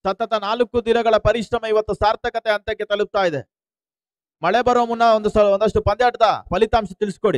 ಸತತ ನಾಲ್ಕು ದಿನಗಳ ಪರಿಶ್ರಮ ಇವತ್ತು ಸಾರ್ಥಕತೆ ಹಂತಕ್ಕೆ ತಲುಪ್ತಾ ಇದೆ ಮಳೆ ಬರೋ ಮುನ್ನ ಒಂದು ಸ- ಒಂದಷ್ಟು ಪಂದ್ಯಾಟದ ಫಲಿತಾಂಶ ತಿಳಿಸ್ಕೊಡಿ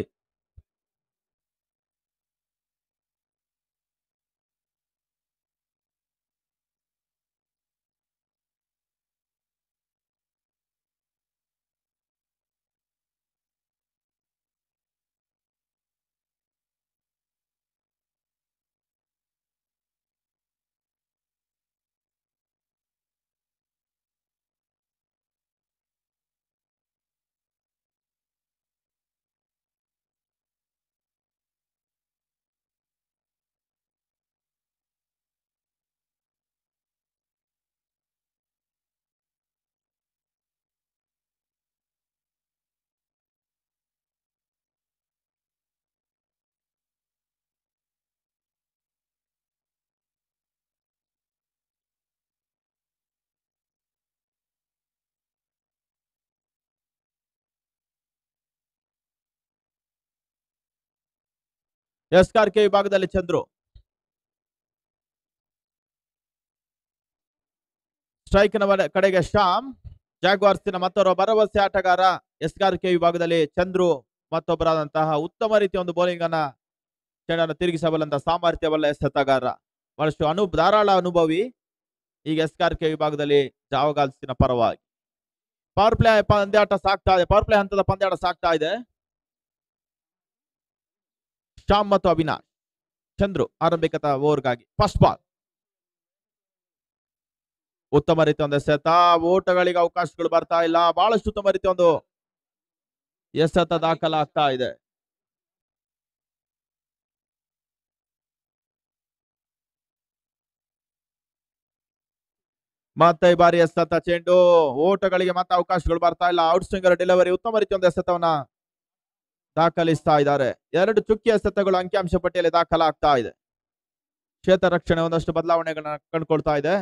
ಎಸ್ ಆರ್ ಕೆ ವಿಭಾಗದಲ್ಲಿ ಚಂದ್ರು ಸ್ಟ್ರೈಕ್ ನ ವಡೆ- ಕಡೆಗೆ ಶ್ಯಾಮ್ ಜಾಗ್ವಾರ್ಸಿನ ಮತ್ತೋರ್ವ ಭರವಸೆ ಆಟಗಾರ ಎಸ್ ಆರ್ ಕೆ ವಿಭಾಗದಲ್ಲಿ ಚಂದ್ರು ಮತ್ತೊಬ್ಬರಾದಂತಹ ಉತ್ತಮ ರೀತಿಯ ಒಂದು ಬೌಲಿಂಗ್ ಅನ್ನ ಚೆಂಡನ್ನು ತಿರುಗಿಸಬಲ್ಲಂತ ಸಾಮರ್ಥ್ಯವಲ್ಲ ಎಸೆತಗಾರ ಬಹಳಷ್ಟು ಅನು ಧಾರಾಳ ಅನುಭವಿ ಈಗ ಎಸ್ ಆರ್ ಕೆ ವಿಭಾಗದಲ್ಲಿ ಜಾವಗಾಲ್ಸಿನ ಪರವಾಗಿ ಪವರ್ ಪ್ಲೇ ಪಂದ್ಯಾಟ ಸಾಗ್ತಾ ಇದೆ ಪವರ್ ಪ್ಲೇ ಹಂತದ ಪಂದ್ಯಾಟ ಸಾಗ್ತಾ ಇದೆ ಶ್ಯಾಮ್ ಮತ್ತು ಅವಿನಾಶ್ ಚಂದ್ರು ಆರಂಭಿಕತ ಓವರ್ಗಾಗಿ ಫಸ್ಟ್ ಬಾಲ್ ಉತ್ತಮ ರೀತಿಯ ಒಂದು ಎಸೆತ ಓಟಗಳಿಗೆ ಅವಕಾಶಗಳು ಬರ್ತಾ ಇಲ್ಲ ಬಹಳಷ್ಟು ಉತ್ತಮ ರೀತಿಯ ಒಂದು ಎಸೆತ ದಾಖಲಾಗ್ತಾ ಇದೆ ಮತ್ತೆ ಈ ಬಾರಿ ಎಸೆತ ಚೆಂಡು ಓಟಗಳಿಗೆ ಮತ್ತೆ ಅವಕಾಶಗಳು ಬರ್ತಾ ಇಲ್ಲ ಔಟ್ ಸ್ವಿಂಗರ್ ಡೆಲಿವರಿ ಉತ್ತಮ ರೀತಿಯ ಒಂದು ಎಸೆತವನ್ನ ದಾಖಲಿಸ್ತಾ ಇದ್ದಾರೆ ಎರಡು ಚುಕ್ಕಿ ಎಸೆತಗಳು ಅಂಕಿಅಂಶ ಪಟ್ಟಿಯಲ್ಲಿ ದಾಖಲಾಗ್ತಾ ಇದೆ ಕ್ಷೇತ್ರ ರಕ್ಷಣೆ ಒಂದಷ್ಟು ಬದಲಾವಣೆಗಳನ್ನ ಕಂಡುಕೊಳ್ತಾ ಇದೆ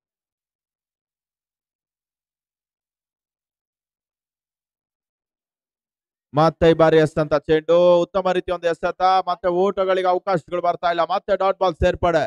ಮತ್ತೆ ಈ ಬಾರಿ ಎಸೆದಂತ ಚೆಂಡು ಉತ್ತಮ ರೀತಿಯ ಒಂದು ಎಸೆತ ಮತ್ತೆ ಓಟಗಳಿಗೆ ಅವಕಾಶಗಳು ಬರ್ತಾ ಇಲ್ಲ ಮತ್ತೆ ಡಾಟ್ ಬಾಲ್ ಸೇರ್ಪಡೆ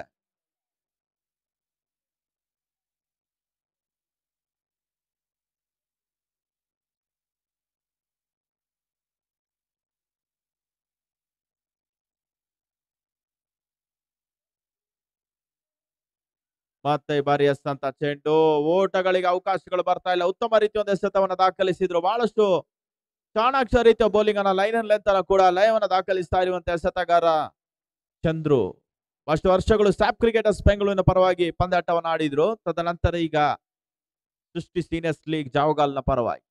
ಮತ್ತೆ ಈ ಬಾರಿ ಎಸೆದಂತ ಚೆಂಡು ಓಟಗಳಿಗೆ ಅವಕಾಶಗಳು ಬರ್ತಾ ಇಲ್ಲ ಉತ್ತಮ ರೀತಿಯ ಒಂದು ಎಸೆತವನ್ನ ದಾಖಲಿಸಿದ್ರು ಬಹಳಷ್ಟು ಚಾಣಾಕ್ಷ ರೀತಿಯ ಬೌಲಿಂಗ್ ಅನ್ನ ಲೈನ್ ಅಂಡ್ ಲೆಂತ್ ಅನ್ನ ಕೂಡ ಲಯವನ್ನ ದಾಖಲಿಸ್ತಾ ಇರುವಂತ ಎಸೆತಗಾರ ಚಂದ್ರು ಅಷ್ಟು ವರ್ಷಗಳು ಸ್ಟಾಪ್ ಕ್ರಿಕೆಟರ್ಸ್ ಬೆಂಗಳೂರಿನ ಪರವಾಗಿ ಪಂದ್ಯಾಟವನ್ನು ಆಡಿದ್ರು ತದನಂತರ ಈಗ ಸೃಷ್ಟಿ ಸೀನಿಯರ್ಸ್ ಲೀಗ್ ಜಾವಗಾಲ್ನ ಪರವಾಗಿ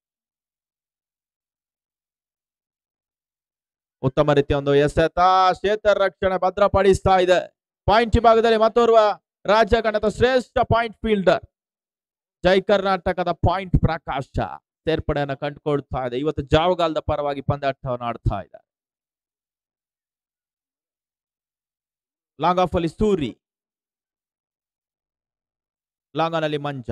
ಉತ್ತಮ ರೀತಿಯ ಒಂದು ಎಸೆತ ಕ್ಷೇತ್ರ ರಕ್ಷಣೆ ಭದ್ರಪಡಿಸ್ತಾ ಇದೆ ಪಾಯಿಂಟ್ ವಿಭಾಗದಲ್ಲಿ ಮತ್ತೋರ್ವ ರಾಜ್ಯ ಕನ್ನಡ ಶ್ರೇಷ್ಠ ಪಾಯಿಂಟ್ ಫೀಲ್ಡರ್ ಜೈ ಕರ್ನಾಟಕದ ಪಾಯಿಂಟ್ ಪ್ರಕಾಶ ಸೇರ್ಪಡೆಯನ್ನು ಕಂಡುಕೊಳ್ತಾ ಇದೆ ಇವತ್ತು ಜಾವಗಾಲದ ಪರವಾಗಿ ಪಂದ್ಯಾಟವನ್ನು ಆಡ್ತಾ ಇದ್ದಾರೆ ಲಾಂಗ್ ಆಫ್ ಅಲ್ಲಿ ಸೂರಿ ಲಾಂಗ್ ಆನ್ ಅಲ್ಲಿ ಮಂಜ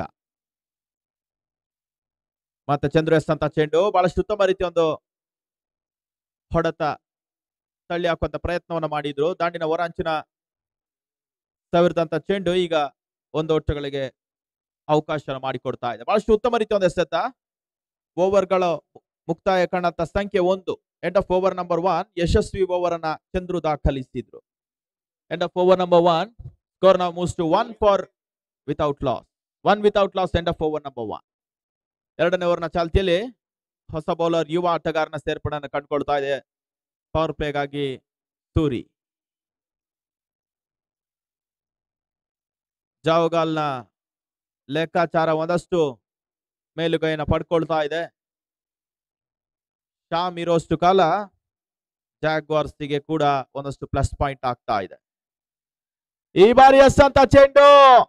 ಮತ್ತೆ ಚಂದ್ರು ಎಸ್ ಅಂತ ಚೆಂಡು ಬಹಳಷ್ಟು ಉತ್ತಮ ರೀತಿಯ ಒಂದು ಹೊಡೆತ ತಳ್ಳಿ ಹಾಕುವಂತ ಪ್ರಯತ್ನವನ್ನ ಮಾಡಿದ್ರು ದಾಂಡಿನ ಹೊರಾಂಚಿನ ಸಾವಿರದಂತ ಚೆಂಡು ಈಗ ಒಂದು ಒಟ್ಟುಗಳಿಗೆ ಅವಕಾಶ ಮಾಡಿಕೊಡ್ತಾ ಇದೆ ಬಹಳಷ್ಟು ಉತ್ತಮ ರೀತಿಯ ಒಂದು ಎಸೆತ ಓವರ್ಗಳ ಮುಕ್ತಾಯ ಕಾಣಂತ ಸಂಖ್ಯೆ ಒಂದು end of over number one ಯಶಸ್ವಿ ಓವರ್ ಅನ್ನ ಚಂದ್ರು ದಾಖಲಿಸಿದ್ರು end of over number one score ನಾವು moves to one for without loss one without loss end of over number one ಎರಡನೇ ಓವರ್ನ ಚಾಲ್ತಿಯಲ್ಲಿ ಹೊಸ ಬೌಲರ್ ಯುವ ಆಟಗಾರನ ಸೇರ್ಪಡೆಯನ್ನು ಕಂಡುಕೊಳ್ತಾ ಇದೆ ಪವರ್ ಪ್ಲೇಗಾಗಿ ಸೂರಿ ಜಾವಗಾಲ್ನ ಲೆಕ್ಕಾಚಾರ ಒಂದಷ್ಟು ಮೇಲುಗೈನ ಪಡ್ಕೊಳ್ತಾ ಇದೆ ಶಾಮ್ ಇರೋಷ್ಟು ಕಾಲ ಜಾಗ್ವಾರ್ಸ್ಗೆ ಕೂಡ ಒಂದಷ್ಟು ಪ್ಲಸ್ ಪಾಯಿಂಟ್ ಆಗ್ತಾ ಇದೆ ಈ ಬಾರಿ ಎಸ್ ಅಂತ ಚೆಂಡು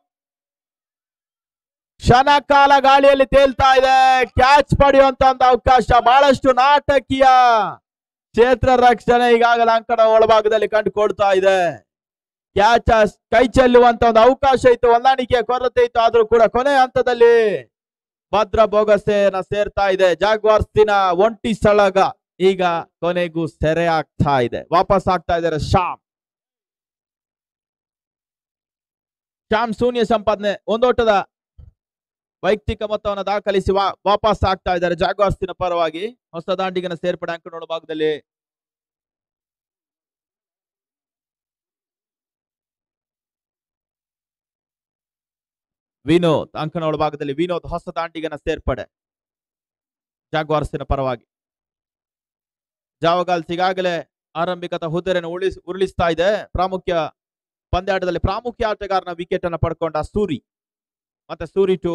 ಕ್ಷಣ ಕಾಲ ಗಾಳಿಯಲ್ಲಿ ತೇಲ್ತಾ ಇದೆ ಕ್ಯಾಚ್ ಪಡೆಯುವಂತ ಒಂದು ಅವಕಾಶ ಬಹಳಷ್ಟು ನಾಟಕೀಯ ಕ್ಷೇತ್ರ ರಕ್ಷಣೆ ಈಗಾಗಲೇ ಅಂಕಣ ಒಳಭಾಗದಲ್ಲಿ ಕಂಡುಕೊಳ್ತಾ ಇದೆ ಕ್ಯಾಚ್ ಕೈ ಚೆಲ್ಲುವಂತ ಒಂದು ಅವಕಾಶ ಇತ್ತು ಹೊಂದಾಣಿಕೆಯ ಕೊರತೆ ಇತ್ತು ಆದ್ರೂ ಕೂಡ ಕೊನೆ ಹಂತದಲ್ಲಿ ಭದ್ರ ಬೋಗಸೆನ ಸೇರ್ತಾ ಇದೆ ಜಾಗ್ವಾರ್ಸ್ತಿನ ಒಂಟಿ ಸಳಗ ಈಗ ಕೊನೆಗೂ ಸೆರೆ ಆಗ್ತಾ ಇದೆ ವಾಪಸ್ ಆಗ್ತಾ ಇದ್ದಾರೆ ಶಾಮ್ ಶ್ಯಾಮ್ ಶೂನ್ಯ ಸಂಪಾದನೆ ಒಂದೋಟದ ವೈಯಕ್ತಿಕ ಮೊತ್ತವನ್ನು ದಾಖಲಿಸಿ ವಾ- ವಾಪಸ್ ಆಗ್ತಾ ಇದ್ದಾರೆ ಜಾಗ್ವಾರ್ಸಿನ ಪರವಾಗಿ ಹೊಸ ದಾಂಡಿಗನ ಸೇರ್ಪಡೆ ಅಂಕಣೋಳ ಭಾಗದಲ್ಲಿ ವಿನೋದ್ ಅಂಕಣೋಳ ಭಾಗದಲ್ಲಿ ವಿನೋದ್ ಹೊಸ ದಾಂಡಿಗನ ಸೇರ್ಪಡೆ ಜಾಗ್ವಾರ್ಸಿನ ಪರವಾಗಿ ಜಾವಗಾಲ್ಸ್ ಈಗಾಗಲೇ ಆರಂಭಿಕತ ಹುದ್ದೆಯನ್ನು ಉಳಿಸ್ ಉರುಳಿಸ್ತಾ ಇದೆ ಪ್ರಾಮುಖ್ಯ ಪಂದ್ಯಾಟದಲ್ಲಿ ಪ್ರಾಮುಖ್ಯ ಆಟಗಾರನ ವಿಕೆಟ್ ಅನ್ನು ಪಡ್ಕೊಂಡ ಸೂರಿ ಮತ್ತೆ ಸೂರಿ ಟು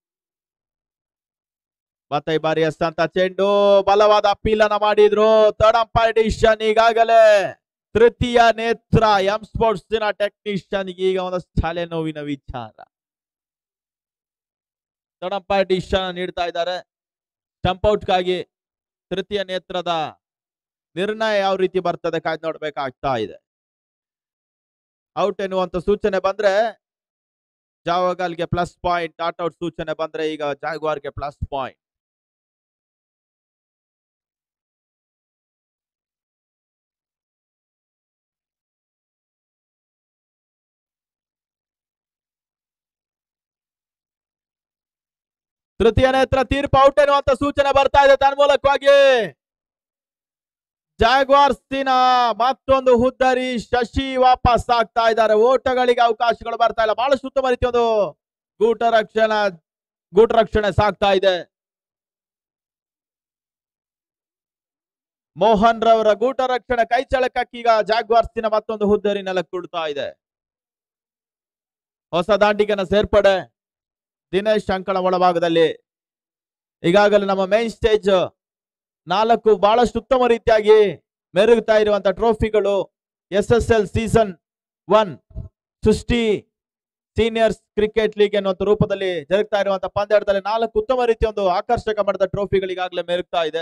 ಮತ್ತೆ ಈ ಬಾರಿ ಎಸ್ತಂತ ಚೆಂಡು ಬಲವಾದ ಅಪೀಲ್ ಅನ್ನ ಮಾಡಿದ್ರು ಥರ್ಡ್ ಅಂಪೈರ್ ಡಿಸಿಷನ್ ಈಗಾಗಲೇ ತೃತೀಯ ನೇತ್ರ ಎಂ ಸ್ಪೋರ್ಟ್ಸ್ ಟೆಕ್ನಿಷಿಯನ್ ಈಗ ಒಂದಷ್ಟು ತಲೆ ನೋವಿನ ವಿಚಾರ ಥರ್ಡ್ ಅಂಪೈರ್ ಡಿಸಿಷನ್ ನೀಡ್ತಾ ಇದ್ದಾರೆ ಸ್ಟಂಪ್ ಔಟ್ಗಾಗಿ ತೃತೀಯ ನೇತ್ರದ ನಿರ್ಣಯ ಯಾವ ರೀತಿ ಬರ್ತದೆ ಕಾಯ್ದು ನೋಡ್ಬೇಕಾಗ್ತಾ ಇದೆ ಔಟ್ ಎನ್ನುವಂತ ಸೂಚನೆ ಬಂದ್ರೆ ಜಾವಗಾಲ್ಗೆ ಪ್ಲಸ್ ಪಾಯಿಂಟ್ ನಾಟ್ ಔಟ್ ಸೂಚನೆ ಬಂದ್ರೆ ಈಗ ಜಾಗ್ವಾರ್ಗೆ ಪ್ಲಸ್ ಪಾಯಿಂಟ್ ತೃತೀಯ ನೇತ್ರ ತೀರ್ಪು ಔಟ್ ಎನ್ನುವಂತ ಸೂಚನೆ ಬರ್ತಾ ಇದೆ ತನ್ಮೂಲಕವಾಗಿ ಜಾಗ್ವಾರ್ಸಿನ ಮತ್ತೊಂದು ಹುದ್ದರಿ ಶಶಿ ವಾಪಸ್ ಆಗ್ತಾ ಇದ್ದಾರೆ ಓಟಗಳಿಗೆ ಅವಕಾಶಗಳು ಬರ್ತಾ ಇಲ್ಲ ಬಹಳ ಉತ್ತಮ ರೀತಿ ಒಂದು ಗೂಟ ರಕ್ಷಣೆ ಗೂಟ ರಕ್ಷಣೆ ಸಾಗ್ತಾ ಇದೆ ಮೋಹನ್ ರವರ ಗೂಟ ರಕ್ಷಣೆ ಕೈ ಚಳಕಕ್ಕೀಗ ಜಾಗ್ವಾರ್ಸಿನ ಮತ್ತೊಂದು ಹುದ್ದರಿ ನೆಲಕ್ಕೆ ಕೊಡ್ತಾ ಇದೆ ಹೊಸ ದಾಂಡಿಗನ ಸೇರ್ಪಡೆ ದಿನೇಶ್ ಅಂಕಣ ಒಳಭಾಗದಲ್ಲಿ ಈಗಾಗಲೇ ನಮ್ಮ ಮೈನ್ ಸ್ಟೇಜ್ ನಾಲ್ಕು ಬಹಳಷ್ಟು ಉತ್ತಮ ರೀತಿಯಾಗಿ ಮೆರುಗ್ತಾ ಇರುವಂತ ಟ್ರೋಫಿಗಳು S S L season one Srishti seniors cricket league ಎನ್ನುವಂತ ರೂಪದಲ್ಲಿ ಜರುಗ್ತಾ ಇರುವಂತ ಪಂದ್ಯಾಟದಲ್ಲಿ ನಾಲ್ಕು ಉತ್ತಮ ರೀತಿಯ ಒಂದು ಆಕರ್ಷಕ ಮಟ್ಟದ ಟ್ರೋಫಿಗಳು ಈಗಾಗಲೇ ಮೆರುಗ್ತಾ ಇದೆ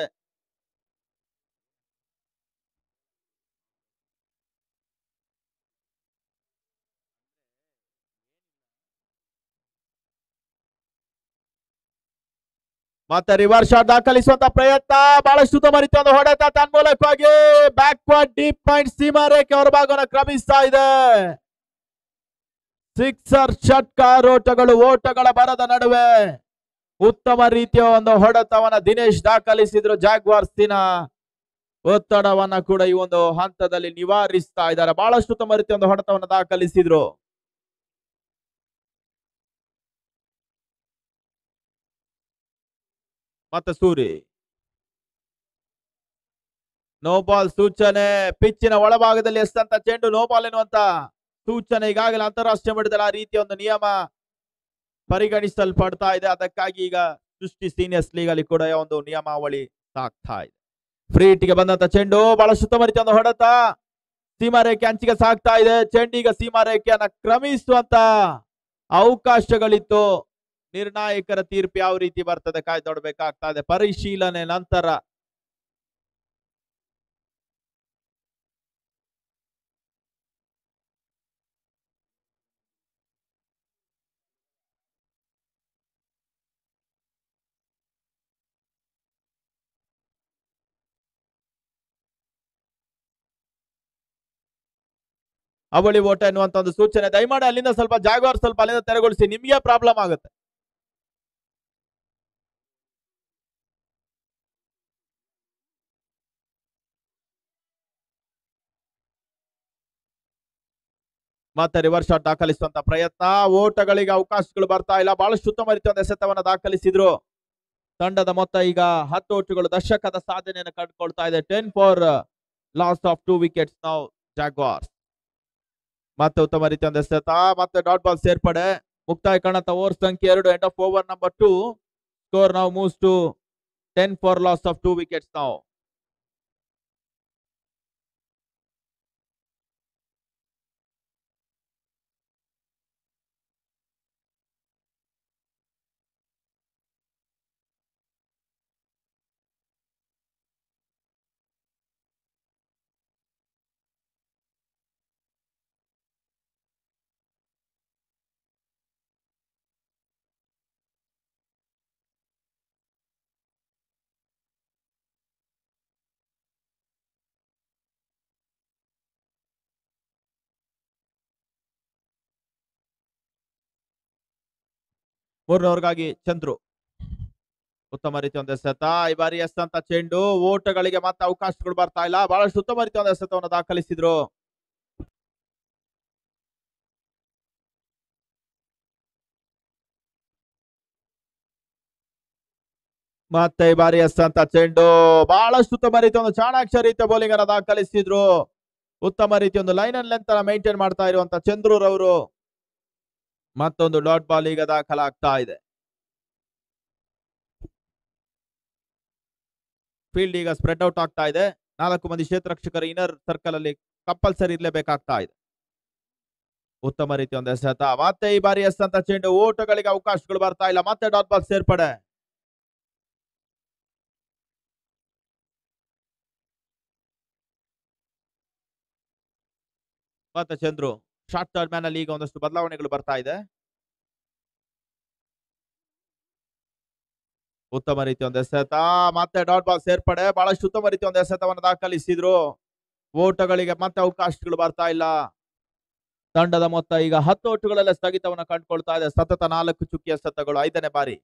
ಮತ್ತೆ ರಿವರ್ಸ್ ಶಾಟ್ ದಾಖಲಿಸುವಂತ ಪ್ರಯತ್ನ ಬಹಳಷ್ಟು ಉತ್ತಮ ರೀತಿಯ ಒಂದು ಹೊಡೆತ ತನ್ಮೂಲಕವಾಗಿ ಬ್ಯಾಕ್ವರ್ಡ್ ಡೀಪ್ ಪಾಯಿಂಟ್ ಸೀಮಾ ರೇಖೆ ಹೊರಭಾಗವನ್ನು ಕ್ರಮಿಸ್ತಾ ಇದೆ ಸಿಕ್ಸರ್ ಷಟ್ಕಾರ್ ಓಟಗಳು ಓಟಗಳ ಬರದ ನಡುವೆ ಉತ್ತಮ ರೀತಿಯ ಒಂದು ಹೊಡೆತವನ್ನ ದಿನೇಶ್ ದಾಖಲಿಸಿದ್ರು ಜಾಗ್ವಾರ್ಸಿನ ಒತ್ತಡವನ್ನ ಕೂಡ ಈ ಒಂದು ಹಂತದಲ್ಲಿ ನಿವಾರಿಸ್ತಾ ಇದ್ದಾರೆ ಬಹಳಷ್ಟು ಉತ್ತಮ ರೀತಿಯ ಒಂದು ಹೊಡೆತವನ್ನು ದಾಖಲಿಸಿದ್ರು ಮತ್ತೆ ಸೂರಿ ನೋ ಬಾಲ್ ಸೂಚನೆ ಪಿಚ್ಚಿನ ಒಳಭಾಗದಲ್ಲಿ ಎಸ್ತಂತ ಚೆಂಡು ನೋ ಬಾಲ್ ಎನ್ನುವಂತ ಸೂಚನೆ ಈಗಾಗಲೇ ಅಂತಾರಾಷ್ಟ್ರೀಯ ಮಟ್ಟದಲ್ಲಿ ಆ ರೀತಿಯ ಒಂದು ನಿಯಮ ಪರಿಗಣಿಸಲ್ಪಡ್ತಾ ಇದೆ ಅದಕ್ಕಾಗಿ ಈಗ ಸೃಷ್ಟಿ ಸೀನಿಯರ್ಸ್ ಲೀಗ್ ಅಲ್ಲಿ ಕೂಡ ಒಂದು ನಿಯಮಾವಳಿ ಸಾಕ್ತಾ ಇದೆ ಫ್ರೀ ಗೆ ಬಂದಂತ ಚೆಂಡು ಬಹಳ ಉತ್ತಮ ರೀತಿಯ ಒಂದು ಹೊಡೆತ ಸೀಮಾ ರೇಖೆ ಅಂಚಿಗೆ ಸಾಕ್ತಾ ಇದೆ ಚೆಂಡು ಈಗ ಸೀಮಾ ರೇಖೆಯನ್ನ ಕ್ರಮಿಸುವಂತ ಅವಕಾಶಗಳಿತ್ತು ನಿರ್ಣಾಯಕರ ತೀರ್ಪು ಯಾವ ರೀತಿ ಬರ್ತದೆ ಕಾಯ್ದು ನೋಡ್ಬೇಕಾಗ್ತಾ ಇದೆ ಪರಿಶೀಲನೆ ನಂತರ ಅವಳಿ ಓಟ ಎನ್ನುವಂತ ಒಂದು ಸೂಚನೆ ದಯಮಾಡಿ ಅಲ್ಲಿಂದ ಸ್ವಲ್ಪ ಜಾಗವಾರ್ ಸ್ವಲ್ಪ ಅಲ್ಲಿಂದ ತೆರಗೊಳಿಸಿ ನಿಮ್ಗೆ ಪ್ರಾಬ್ಲಮ್ ಆಗುತ್ತೆ ಮತ್ತೆ ರಿವರ್ಸ್ ಶಾಟ್ ದಾಖಲಿಸುವಂತ ಪ್ರಯತ್ನ ಓಟಗಳಿಗೆ ಅವಕಾಶಗಳು ಬರ್ತಾ ಇಲ್ಲ ಬಹಳಷ್ಟು ಉತ್ತಮ ರೀತಿಯ ಒಂದು ಎಸೆತವನ್ನ ದಾಖಲಿಸಿದ್ರು ತಂಡದ ಮೊತ್ತ ಈಗ ಹತ್ತು ಓಟುಗಳು ದಶಕದ ಸಾಧನೆಯನ್ನು ಕಂಡುಕೊಳ್ತಾ ಇದೆ ten for loss of two wickets ನಾವು ಜಾಗ್ವಾರ್ಸ್ ಮತ್ತೆ ಉತ್ತಮ ರೀತಿಯ ಒಂದು ಎಸೆತ ಮತ್ತೆ ಡಾಟ್ ಬಾಲ್ ಸೇರ್ಪಡೆ ಮುಕ್ತಾಯ ಕಾಣಂತ ಓವರ್ ಸಂಖ್ಯೆ ಎರಡು end of over number two score ನಾವು moves to ten for loss of two wickets ನಾವು ಮೂರನೇ ಓವರ್ಗಾಗಿ ಚಂದ್ರು ಉತ್ತಮ ರೀತಿ ಒಂದು ಎಸೆತ ಈ ಬಾರಿ ಎಸ್ತಂತ ಚೆಂಡು ಓಟಗಳಿಗೆ ಮತ್ತೆ ಅವಕಾಶಗಳು ಬರ್ತಾ ಇಲ್ಲ ಬಹಳಷ್ಟು ಉತ್ತಮ ರೀತಿ ಒಂದು ಎಸೆತವನ್ನು ದಾಖಲಿಸಿದ್ರು ಮತ್ತೆ ಈ ಬಾರಿ ಎಸ್ತಂತ ಚೆಂಡು ಬಹಳಷ್ಟು ಉತ್ತಮ ರೀತಿ ಒಂದು ಚಾಣಾಕ್ಷ ರೀತಿಯ ಬೌಲಿಂಗ್ ಅನ್ನ ದಾಖಲಿಸಿದ್ರು ಉತ್ತಮ ರೀತಿ ಒಂದು ಲೈನ್ ಅಂಡ್ ಲೆಂತ್ ಅನ್ನ ಮೇಂಟೈನ್ ಮಾಡ್ತಾ ಇರುವಂತ ಚಂದ್ರೂರವರು ಮತ್ತೊಂದು ಡಾಟ್ ಬಾಲ್ ಈಗ ದಾಖಲಾಗ್ತಾ ಇದೆ ಫೀಲ್ಡ್ ಈಗ ಸ್ಪ್ರೆಡ್ ಔಟ್ ಆಗ್ತಾ ಇದೆ ನಾಲ್ಕು ಮಂದಿ ಕ್ಷೇತ್ರ ರಕ್ಷಕರು ಇನ್ನರ್ ಸರ್ಕಲ್ ಅಲ್ಲಿ ಕಂಪಲ್ಸರಿ ಇರ್ಲೇಬೇಕಾಗ್ತಾ ಇದೆ ಉತ್ತಮ ರೀತಿ ಒಂದು ಎಸೆತ ಮತ್ತೆ ಈ ಬಾರಿ ಎಸೆತ ಚೆಂಡು ಓಟಗಳಿಗೆ ಅವಕಾಶಗಳು ಬರ್ತಾ ಇಲ್ಲ ಮತ್ತೆ ಡಾಟ್ ಬಾಲ್ ಸೇರ್ಪಡೆ ಮತ್ತೆ ಚಂದ್ರು ಶಾರ್ಟ್ ಥರ್ಡ್ ಮ್ಯಾನ್ ಅಲ್ಲಿ ಈಗ ಒಂದಷ್ಟು ಬದಲಾವಣೆಗಳು ಬರ್ತಾ ಇದೆ ಉತ್ತಮ ರೀತಿ ಒಂದು ಎಸೆತ ಮತ್ತೆ ಡಾಟ್ ಬಾಲ್ ಸೇರ್ಪಡೆ ಬಹಳಷ್ಟು ಉತ್ತಮ ರೀತಿ ಒಂದು ಎಸೆತವನ್ನು ದಾಖಲಿಸಿದ್ರು ಓಟಗಳಿಗೆ ಮತ್ತೆ ಅವಕಾಶಗಳು ಬರ್ತಾ ಇಲ್ಲ ತಂಡದ ಮೊತ್ತ ಈಗ ಹತ್ತು ಓಟುಗಳಲ್ಲೇ ಸ್ಥಗಿತವನ್ನು ಕಂಡುಕೊಳ್ತಾ ಇದೆ ಸತತ ನಾಲ್ಕು ಚುಕ್ಕಿ ಎಸೆತಗಳು ಐದನೇ ಬಾರಿ